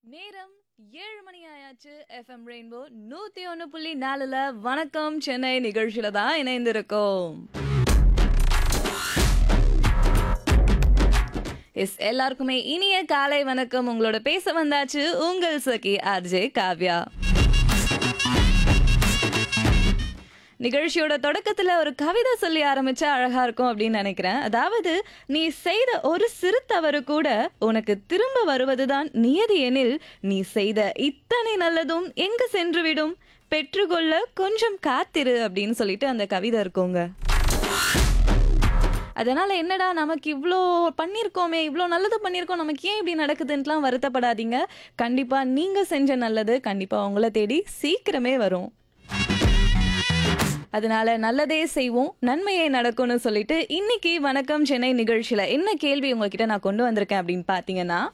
நேரம் ஏழு மணி ஆயாச்சு எஃப்எம் ரெயின்போ நூத்தி ஒன்று புள்ளி நாலுல வணக்கம் சென்னை நிகழ்ச்சியில தான் இணைந்திருக்கோம் எஸ் எல்லாருக்குமே இனிய காலை வணக்கம் உங்களோட பேச வந்தாச்சு உங்கள் சகி ஆர்ஜே காவ்யா நிகழ்ச்சியோட தொடக்கத்துல ஒரு கவிதை சொல்லி ஆரம்பிச்சா அழகா இருக்கும் அப்படின்னு நினைக்கிறேன் அதாவது நீ செய்த ஒரு சிறு தவறு கூட உனக்கு திரும்ப வருவதுதான் நியதி எனில் நீ செய்த இத்தனை நல்லதும் எங்கு சென்றுவிடும் பெற்றுக்கொள்ள கொஞ்சம் காத்திரு அப்படின்னு சொல்லிட்டு அந்த கவிதை இருக்குங்க அதனால என்னடா நமக்கு இவ்வளோ பண்ணியிருக்கோமே இவ்வளோ நல்லது பண்ணியிருக்கோம் நமக்கு ஏன் இப்படி நடக்குதுன்ட்டுலாம் வருத்தப்படாதீங்க கண்டிப்பா நீங்க செஞ்ச நல்லது கண்டிப்பா உங்களை தேடி சீக்கிரமே வரும் அதனால நல்லதே செய்வோம் நன்மையே நடக்கும்னு சொல்லிட்டு இன்னைக்கு வணக்கம் சென்னை நிகழ்ச்சியில என்ன கேள்வி உங்ககிட்ட நான் கொண்டு வந்திருக்கேன் அப்படின்னு பாத்தீங்கன்னா